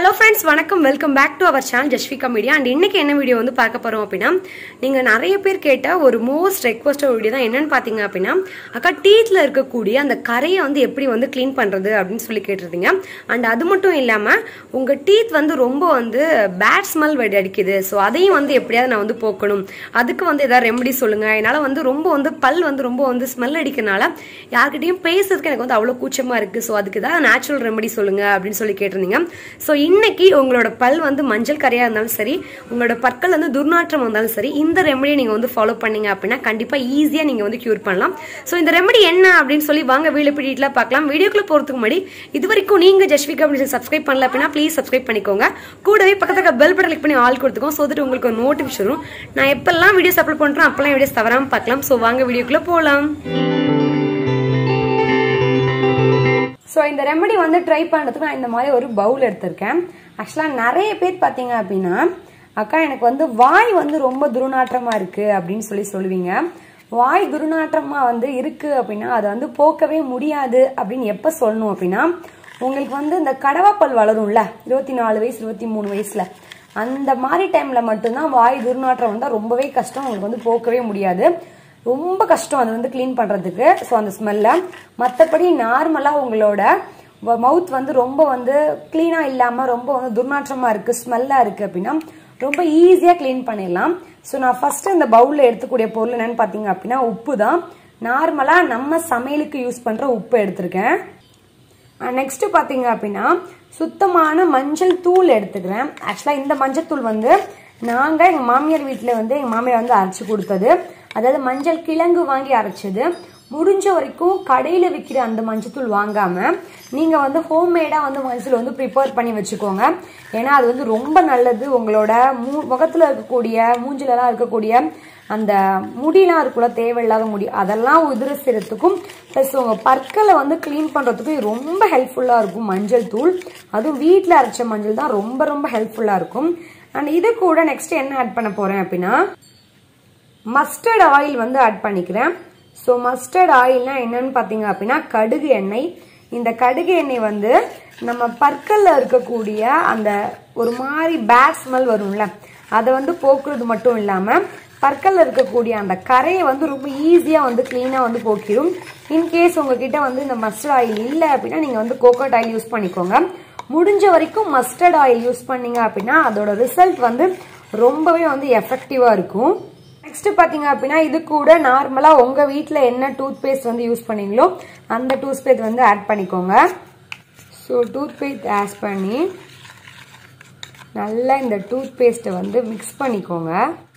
hello friends வணக்கம் welcome back to our channel Jasvika media and இன்னைக்கு என்ன வீடியோ வந்து பார்க்க போறோம் அப்படின்னா நீங்க நிறைய பேர் கேட்ட ஒரு மோஸ்ட் ரெக்வஸ்டட் வீடியோ தான் என்னன்னு பாத்தீங்க அப்படின்னா அக்கா டீத்ல இருக்கக்கூடிய அந்த கரையை வந்து எப்படி வந்து க்ளீன் பண்றது அப்படின்னு சொல்லி கேட்டிருந்தீங்க அண்ட் அது மட்டும் இல்லாம உங்க டீத் வந்து ரொம்ப வந்து பேட் ஸ்மெல் வெடி அடிக்குது ஸோ அதையும் வந்து எப்படியாவது நான் வந்து போக்கணும் அதுக்கு வந்து ஏதாவது ரெமெடி சொல்லுங்க என்னால வந்து ரொம்ப வந்து பல் வந்து ரொம்ப வந்து ஸ்மெல் அடிக்கிறனால யார்கிட்டயும் பேசுறதுக்கு எனக்கு வந்து அவ்வளோ கூச்சமா இருக்கு ஸோ அதுக்கு ஏதாவது நேச்சுரல் ரெமெடி சொல்லுங்க அப்படின்னு சொல்லி கேட்டிருந்தீங்க ஸோ இன்னைக்கு உங்களோட பல் வந்து மஞ்சள் கரையா இருந்தாலும் சரி உங்களோட பற்கள் வந்து துர்நாற்றம் வந்தாலும் சரி இந்த ரெமெடியை நீங்க வந்து ஃபாலோ பண்ணீங்க அப்படின்னா கண்டிப்பா ஈஸியா நீங்க வந்து கியூர் பண்ணலாம் ஸோ இந்த ரெமெடி என்ன அப்படின்னு சொல்லி வாங்க வீடு பிடிட்ல பார்க்கலாம் வீடியோக்குள்ள போறதுக்கு முன்னாடி இது வரைக்கும் நீங்க ஜஸ்விகா அப்படின்னு சப்ஸ்கிரைப் பண்ணல அப்படின்னா ப்ளீஸ் சப்ஸ்கிரைப் பண்ணிக்கோங்க கூடவே பக்கத்துல பெல் பட்டன் கிளிக் பண்ணி ஆல் கொடுத்துக்கோங்க ஸோ தட் உங்களுக்கு ஒரு நோட்டிஃபிகேஷன் வரும் நான் எப்பெல்லாம் வீடியோஸ் அப்லோட் பண்றேன் அப்பெல்லாம் வீடியோஸ் தவறாம பார்க்கலாம் ஸோ வாங்க வீடியோக்குள்ள போகலாம் ஸோ இந்த ரெமெடி வந்து ட்ரை பண்ணுறதுக்கு நான் இந்த மாதிரி ஒரு பவுல் எடுத்திருக்கேன் ஆக்சுவலாக நிறைய பேர் பார்த்தீங்க அப்படின்னா அக்கா எனக்கு வந்து வாய் வந்து ரொம்ப துர்நாற்றமாக இருக்குது அப்படின்னு சொல்லி சொல்லுவீங்க வாய் துர்நாற்றமாக வந்து இருக்குது அப்படின்னா அதை வந்து போக்கவே முடியாது அப்படின்னு எப்போ சொல்லணும் அப்படின்னா உங்களுக்கு வந்து இந்த கடவாப்பல் வளரும்ல இருபத்தி நாலு வயசு இருபத்தி மூணு வயசில் அந்த மாதிரி டைமில் மட்டும்தான் வாய் துர்நாற்றம் வந்தால் ரொம்பவே கஷ்டம் உங்களுக்கு வந்து போக்கவே முடியாது ரொம்ப கஷ்டம் அது வந்து க்ளீன் பண்ணுறதுக்கு ஸோ அந்த ஸ்மெல்ல மற்றபடி நார்மலாக உங்களோட மவுத் வந்து ரொம்ப வந்து க்ளீனாக இல்லாமல் ரொம்ப வந்து துர்நாற்றமாக இருக்குது ஸ்மெல்லாக இருக்குது அப்படின்னா ரொம்ப ஈஸியாக க்ளீன் பண்ணிடலாம் ஸோ நான் ஃபஸ்ட்டு இந்த பவுலில் எடுத்துக்கூடிய பொருள் என்னன்னு பார்த்தீங்க அப்படின்னா உப்பு தான் நார்மலாக நம்ம சமையலுக்கு யூஸ் பண்ணுற உப்பு எடுத்திருக்கேன் நெக்ஸ்ட் பார்த்தீங்க அப்படின்னா சுத்தமான மஞ்சள் தூள் எடுத்துக்கிறேன் ஆக்சுவலாக இந்த மஞ்சள் தூள் வந்து நாங்கள் எங்கள் மாமியார் வீட்டில் வந்து எங்கள் மாமியார் வந்து அரைச்சி கொடுத்தது அதாவது மஞ்சள் கிழங்கு வாங்கி அரைச்சது முடிஞ்ச வரைக்கும் கடையில் விற்கிற அந்த மஞ்சத்தூள் வாங்காமல் நீங்கள் வந்து ஹோம்மேடாக வந்து மஞ்சள் வந்து ப்ரிப்பேர் பண்ணி வச்சுக்கோங்க ஏன்னா அது வந்து ரொம்ப நல்லது உங்களோட மூ முகத்தில் இருக்கக்கூடிய மூஞ்சிலலாம் இருக்கக்கூடிய அந்த முடியெலாம் இருக்குல்ல தேவையில்லாத முடி அதெல்லாம் உதிர செய்யறதுக்கும் ப்ளஸ் உங்கள் பற்களை வந்து க்ளீன் பண்ணுறதுக்கும் ரொம்ப ஹெல்ப்ஃபுல்லாக இருக்கும் மஞ்சள் தூள் அதுவும் வீட்டில் அரைச்ச மஞ்சள் தான் ரொம்ப ரொம்ப ஹெல்ப்ஃபுல்லாக இருக்கும் அண்ட் இது கூட நெக்ஸ்ட் என்ன ஆட் பண்ண போகிறேன் அப்படின்னா மஸ்டர்ட் ஆயில் வந்து ஆட் பண்ணிக்கிறேன் ஸோ மஸ்டர்ட் ஆயில்னா என்னன்னு பார்த்தீங்க அப்படின்னா கடுகு எண்ணெய் இந்த கடுகு எண்ணெய் வந்து நம்ம பற்களில் இருக்கக்கூடிய அந்த ஒரு மாதிரி பேட் ஸ்மெல் வரும்ல அதை வந்து போக்குறது மட்டும் இல்லாமல் பற்களில் இருக்கக்கூடிய அந்த கரையை வந்து ரொம்ப ஈஸியாக வந்து க்ளீனாக வந்து போக்கிடும் இன்கேஸ் உங்ககிட்ட வந்து இந்த மஸ்டர்ட் ஆயில் இல்லை அப்படின்னா நீங்கள் வந்து கோகோட் ஆயில் யூஸ் பண்ணிக்கோங்க முடிஞ்ச வரைக்கும் மஸ்டர்ட் ஆயில் யூஸ் பண்ணீங்க அப்படின்னா அதோட ரிசல்ட் வந்து ரொம்பவே வந்து எஃபெக்டிவாக இருக்கும் நெக்ஸ்ட் பார்த்தீங்க அப்படின்னா இது கூட நார்மலாக உங்கள் வீட்டில் என்ன டூத் பேஸ்ட் வந்து யூஸ் பண்ணீங்களோ அந்த டூத் பேஸ்ட் வந்து ஆட் பண்ணிக்கோங்க ஸோ டூத் பேஸ்ட் ஆட் பண்ணி நல்லா இந்த டூத் பேஸ்ட்டை வந்து மிக்ஸ் பண்ணிக்கோங்க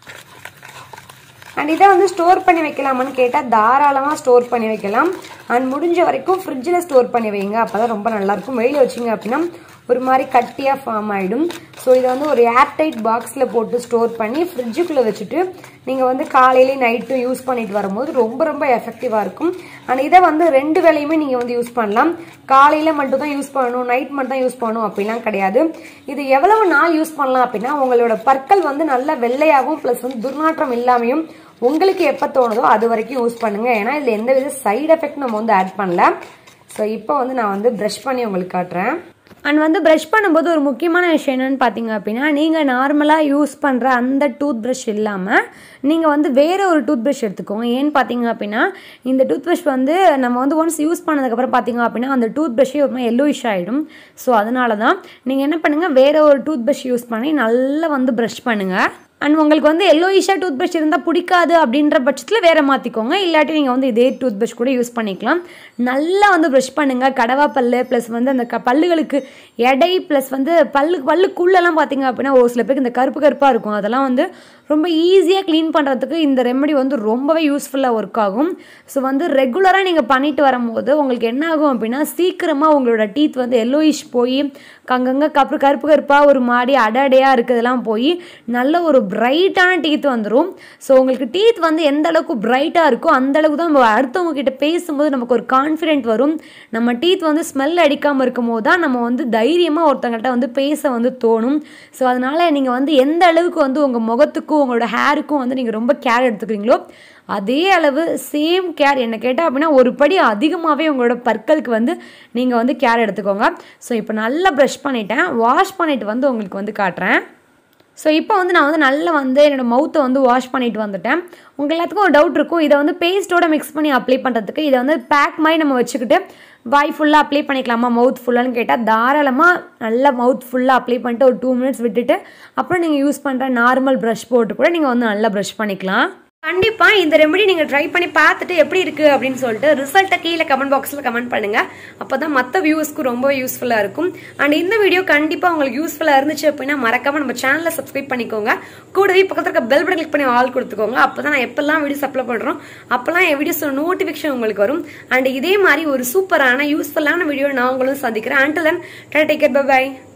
அண்ட் இதை வந்து ஸ்டோர் பண்ணி வைக்கலாமான்னு கேட்டால் தாராளமாக ஸ்டோர் பண்ணி வைக்கலாம் அண்ட் முடிஞ்ச வரைக்கும் ஃப்ரிட்ஜில் ஸ்டோர் பண்ணி வைங்க அப்போ தான் ரொம்ப நல்லாயிருக்கும் வெளியில் வச்சிங்க அப்படின்னா ஒரு மாதிரி கட்டியாக ஃபார்ம் ஆகிடும் ஸோ இதை வந்து ஒரு ஏர்டைட் பாக்ஸில் போட்டு ஸ்டோர் பண்ணி ஃப்ரிட்ஜுக்குள்ளே வச்சுட்டு நீங்கள் வந்து காலையிலே நைட்டும் யூஸ் பண்ணிட்டு வரும்போது ரொம்ப ரொம்ப எஃபெக்டிவாக இருக்கும் அண்ட் இதை வந்து ரெண்டு வேலையுமே நீங்கள் வந்து யூஸ் பண்ணலாம் காலையில் மட்டும் தான் யூஸ் பண்ணணும் நைட் மட்டும் தான் யூஸ் பண்ணணும் அப்படிலாம் கிடையாது இது எவ்வளவு நாள் யூஸ் பண்ணலாம் அப்படின்னா உங்களோட பற்கள் வந்து நல்ல வெள்ளையாகவும் ப்ளஸ் வந்து துர்நாற்றம் இல்லாமையும் உங்களுக்கு எப்போ தோணுதோ அது வரைக்கும் யூஸ் பண்ணுங்க ஏன்னா இதில் எந்த வித சைடு எஃபெக்ட் நம்ம வந்து ஆட் பண்ணல ஸோ இப்போ வந்து நான் வந்து ப்ரஷ் பண்ணி உங்களுக்கு காட்டுறேன் அண்ட் வந்து ப்ரஷ் பண்ணும்போது ஒரு முக்கியமான விஷயம் என்னென்னு பார்த்தீங்க அப்படின்னா நீங்கள் நார்மலாக யூஸ் பண்ணுற அந்த டூத் ப்ரஷ் இல்லாமல் நீங்கள் வந்து வேறு ஒரு டூத் ப்ரஷ் எடுத்துக்கோங்க ஏன்னு பார்த்தீங்க அப்படின்னா இந்த டூத் ப்ரஷ் வந்து நம்ம வந்து ஒன்ஸ் யூஸ் பண்ணதுக்கப்புறம் பார்த்தீங்க அப்படின்னா அந்த டூத் ப்ரஷ்ஷே ஒரு மாதிரி எல்லோயிஷ் ஆகிடும் ஸோ அதனால தான் நீங்கள் என்ன பண்ணுங்கள் வேறு ஒரு டூத் ப்ரஷ் யூஸ் பண்ணி நல்லா வந்து ப்ரஷ் பண்ணுங்கள் அண்ட் உங்களுக்கு வந்து எல்லோயிஷாக டூத் ப்ரஷ் இருந்தால் பிடிக்காது அப்படின்ற பட்சத்தில் வேறு மாற்றிக்கோங்க இல்லாட்டி நீங்கள் வந்து இதே டூத் ப்ரஷ் கூட யூஸ் பண்ணிக்கலாம் நல்லா வந்து ப்ரஷ் பண்ணுங்கள் கடவா பல்லு ப்ளஸ் வந்து அந்த க பல்லுகளுக்கு எடை ப்ளஸ் வந்து பல்லு பல்லுக்குள்ளெல்லாம் பார்த்தீங்க அப்படின்னா ஒரு சில பேருக்கு இந்த கருப்பு கருப்பாக இருக்கும் அதெல்லாம் வந்து ரொம்ப ஈஸியாக க்ளீன் பண்ணுறதுக்கு இந்த ரெமெடி வந்து ரொம்பவே யூஸ்ஃபுல்லாக ஒர்க் ஆகும் ஸோ வந்து ரெகுலராக நீங்கள் பண்ணிட்டு வரும்போது உங்களுக்கு என்ன ஆகும் அப்படின்னா சீக்கிரமாக உங்களோட டீத் வந்து எல்லோயிஷ் போய் அங்கங்கே கப்பு கருப்பு கருப்பாக ஒரு மாடி அடை அடையாக இருக்கிறதெல்லாம் போய் நல்ல ஒரு பிரைட்டான டீத் வந்துடும் ஸோ உங்களுக்கு டீத் வந்து எந்த அளவுக்கு பிரைட்டாக இருக்கோ அந்த அளவுக்கு தான் நம்ம அடுத்தவங்க கிட்ட பேசும்போது நமக்கு ஒரு கான்ஃபிடென்ட் வரும் நம்ம டீத் வந்து ஸ்மெல் அடிக்காமல் இருக்கும் போது தான் நம்ம வந்து தைரியமாக ஒருத்தங்கள்ட்ட வந்து பேச வந்து தோணும் ஸோ அதனால் நீங்கள் வந்து எந்த அளவுக்கு வந்து உங்கள் முகத்துக்கும் உங்களோட ஹேருக்கும் வந்து நீங்கள் ரொம்ப கேர் எடுத்துக்கிறீங்களோ அதே அளவு சேம் கேர் என்ன கேட்டால் அப்படின்னா ஒரு படி அதிகமாகவே உங்களோட பற்களுக்கு வந்து நீங்கள் வந்து கேர் எடுத்துக்கோங்க ஸோ இப்போ நல்லா ப்ரஷ் பண்ணிட்டேன் வாஷ் பண்ணிட்டு வந்து உங்களுக்கு வந்து காட்டுறேன் ஸோ இப்போ வந்து நான் வந்து நல்லா வந்து என்னோடய மவுத்தை வந்து வாஷ் பண்ணிட்டு வந்துட்டேன் உங்கள் எல்லாத்துக்கும் ஒரு டவுட் இருக்கும் இதை வந்து பேஸ்ட்டோட மிக்ஸ் பண்ணி அப்ளை பண்ணுறதுக்கு இதை வந்து பேக் மாதிரி நம்ம வச்சுக்கிட்டு வாய் ஃபுல்லாக அப்ளை பண்ணிக்கலாமா மவுத் ஃபுல்லான்னு கேட்டால் தாராளமாக நல்லா மவுத் ஃபுல்லாக அப்ளை பண்ணிட்டு ஒரு டூ மினிட்ஸ் விட்டுட்டு அப்புறம் நீங்கள் யூஸ் பண்ணுற நார்மல் ப்ரஷ் போட்டு கூட நீங்கள் வந்து நல்லா ப்ரஷ் பண்ணிக்கலாம் கண்டிப்பாக இந்த ரெமெடி நீங்கள் ட்ரை பண்ணி பார்த்துட்டு எப்படி இருக்குது அப்படின்னு சொல்லிட்டு ரிசல்ட்டை கீழே கமெண்ட் பாக்ஸில் கமெண்ட் பண்ணுங்கள் அப்போ தான் மற்ற வியூஸ்க்கு ரொம்ப யூஸ்ஃபுல்லாக இருக்கும் அண்ட் இந்த வீடியோ கண்டிப்பாக உங்களுக்கு யூஸ்ஃபுல்லாக இருந்துச்சு அப்படின்னா மறக்காம நம்ம சேனலை சப்ஸ்கிரைப் பண்ணிக்கோங்க கூடவே பக்கத்தில் இருக்க பெல் பட்டன் கிளிக் பண்ணி ஆல் கொடுத்துக்கோங்க அப்போ தான் நான் எப்பெல்லாம் வீடியோஸ் அப்லோட் பண்ணுறோம் அப்போல்லாம் என் வீடியோஸ் நோட்டிஃபிகேஷன் உங்களுக்கு வரும் அண்ட் இதே மாதிரி ஒரு சூப்பரான யூஸ்ஃபுல்லான வீடியோ நான் உங்களும் சந்திக்கிறேன் and then take care by